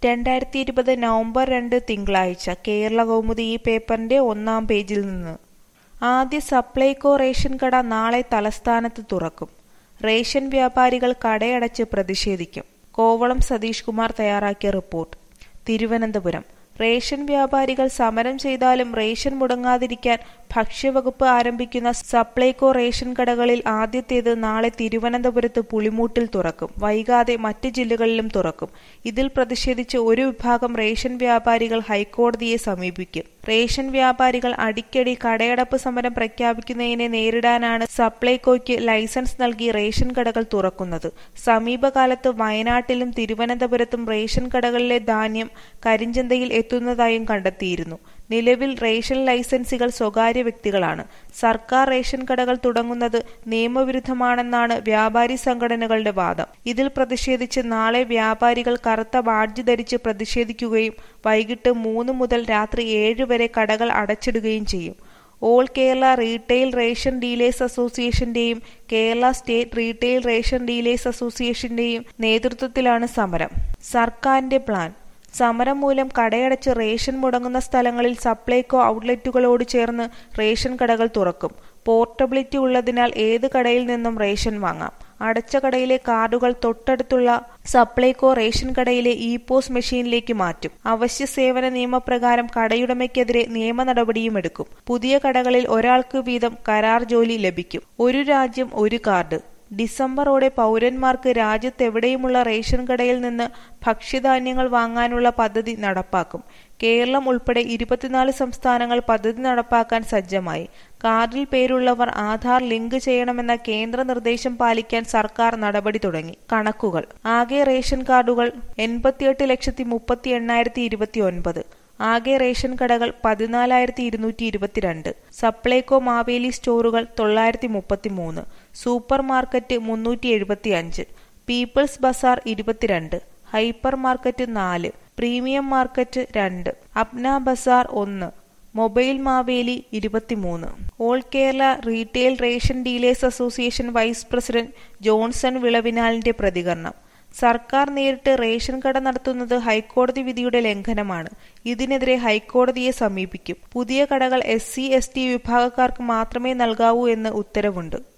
രണ്ടായിരത്തി ഇരുപത് നവംബർ രണ്ട് തിങ്കളാഴ്ച കേരള കൗമുദി ഈ പേപ്പറിന്റെ ഒന്നാം പേജിൽ നിന്ന് ആദ്യ സപ്ലൈകോ റേഷൻ കട നാളെ തലസ്ഥാനത്ത് തുറക്കും റേഷൻ വ്യാപാരികൾ കടയടച്ച് പ്രതിഷേധിക്കും കോവളം സതീഷ് കുമാർ തയ്യാറാക്കിയ റിപ്പോർട്ട് തിരുവനന്തപുരം റേഷൻ വ്യാപാരികൾ സമരം ചെയ്താലും റേഷൻ മുടങ്ങാതിരിക്കാൻ ഭക്ഷ്യവകുപ്പ് ആരംഭിക്കുന്ന സപ്ലൈകോ റേഷൻ കടകളിൽ ആദ്യത്തേത് നാളെ തിരുവനന്തപുരത്ത് പുളിമൂട്ടിൽ തുറക്കും വൈകാതെ മറ്റ് ജില്ലകളിലും തുറക്കും ഇതിൽ പ്രതിഷേധിച്ച് ഒരു വിഭാഗം റേഷൻ വ്യാപാരികൾ ഹൈക്കോടതിയെ സമീപിക്കും റേഷൻ വ്യാപാരികൾ അടിക്കടി കടയടപ്പ് സമരം പ്രഖ്യാപിക്കുന്നതിനെ നേരിടാനാണ് സപ്ലൈകോയ്ക്ക് ലൈസൻസ് നൽകി റേഷൻ കടകൾ തുറക്കുന്നത് സമീപകാലത്ത് വയനാട്ടിലും തിരുവനന്തപുരത്തും റേഷൻ കടകളിലെ ധാന്യം കരിഞ്ചന്തയിൽ എത്തുന്നതായും കണ്ടെത്തിയിരുന്നു നിലവിൽ റേഷൻ ലൈസൻസികൾ സ്വകാര്യ വ്യക്തികളാണ് സർക്കാർ റേഷൻ കടകൾ തുടങ്ങുന്നത് നിയമവിരുദ്ധമാണെന്നാണ് വ്യാപാരി സംഘടനകളുടെ വാദം ഇതിൽ പ്രതിഷേധിച്ച് നാളെ വ്യാപാരികൾ കറുത്ത ബാഡ്ജ് ധരിച്ച് പ്രതിഷേധിക്കുകയും വൈകിട്ട് മൂന്ന് മുതൽ രാത്രി ഏഴ് വരെ കടകൾ അടച്ചിടുകയും ചെയ്യും all Kerala retail ration dealers അസോസിയേഷന്റെയും Kerala state retail ration dealers അസോസിയേഷന്റെയും നേതൃത്വത്തിലാണ് സമരം സർക്കാരിന്റെ പ്ലാൻ സമരം മൂലം കടയടച്ച് റേഷൻ മുടങ്ങുന്ന സ്ഥലങ്ങളിൽ സപ്ലൈകോ ഔട്ട്ലെറ്റുകളോട് ചേർന്ന് റേഷൻ കടകൾ തുറക്കും പോർട്ടബിലിറ്റി ഉള്ളതിനാൽ ഏത് കടയിൽ നിന്നും റേഷൻ വാങ്ങാം അടച്ച കടയിലെ കാർഡുകൾ തൊട്ടടുത്തുള്ള സപ്ലൈകോ റേഷൻ കടയിലെ ഇ പോസ് മെഷീനിലേക്ക് മാറ്റും അവശ്യ സേവന നിയമപ്രകാരം കടയുടമയ്ക്കെതിരെ നിയമ നടപടിയും എടുക്കും പുതിയ കടകളിൽ ഒരാൾക്ക് വീതം കരാർ ജോലി ലഭിക്കും ഒരു രാജ്യം ഒരു കാർഡ് ഡിസംബറോടെ പൗരന്മാർക്ക് രാജ്യത്തെവിടെയുമുള്ള റേഷൻ കടയിൽ നിന്ന് ഭക്ഷ്യധാന്യങ്ങൾ വാങ്ങാനുള്ള പദ്ധതി നടപ്പാക്കും കേരളം ഉൾപ്പെടെ ഇരുപത്തിനാല് സംസ്ഥാനങ്ങൾ പദ്ധതി നടപ്പാക്കാൻ സജ്ജമായി കാർഡിൽ പേരുള്ളവർ ആധാർ ലിങ്ക് ചെയ്യണമെന്ന കേന്ദ്ര നിർദ്ദേശം പാലിക്കാൻ സർക്കാർ നടപടി തുടങ്ങി കണക്കുകൾ ആകെ റേഷൻ കാർഡുകൾ എൺപത്തിയെട്ട് ലക്ഷത്തി മുപ്പത്തി എണ്ണായിരത്തി ഇരുപത്തി ഒൻപത് ആകെ റേഷൻ കടകൾ പതിനാലായിരത്തി ഇരുന്നൂറ്റി ഇരുപത്തിരണ്ട് സപ്ലൈകോ മാവേലി സ്റ്റോറുകൾ തൊള്ളായിരത്തി മുപ്പത്തി മൂന്ന് സൂപ്പർ മാർക്കറ്റ് മുന്നൂറ്റി എഴുപത്തി അഞ്ച് പീപ്പിൾസ് ബസാർ ഇരുപത്തിരണ്ട് ഹൈപ്പർ മാർക്കറ്റ് നാല് പ്രീമിയം മാർക്കറ്റ് രണ്ട് അപ്ന ബസാർ ഒന്ന് മൊബൈൽ മാവേലി ഇരുപത്തിമൂന്ന് all Kerala retail ration dealers association vice president Johnson വിളവിനാലിന്റെ പ്രതികരണം സർക്കാർ നേരിട്ട് റേഷൻ കട നടത്തുന്നത് ഹൈക്കോടതി വിധിയുടെ ലംഘനമാണ് ഇതിനെതിരെ ഹൈക്കോടതിയെ സമീപിക്കും പുതിയ കടകൾ എസ് സി എസ് ടി വിഭാഗക്കാർക്ക് മാത്രമേ നൽകാവൂ എന്ന് ഉത്തരവുണ്ട്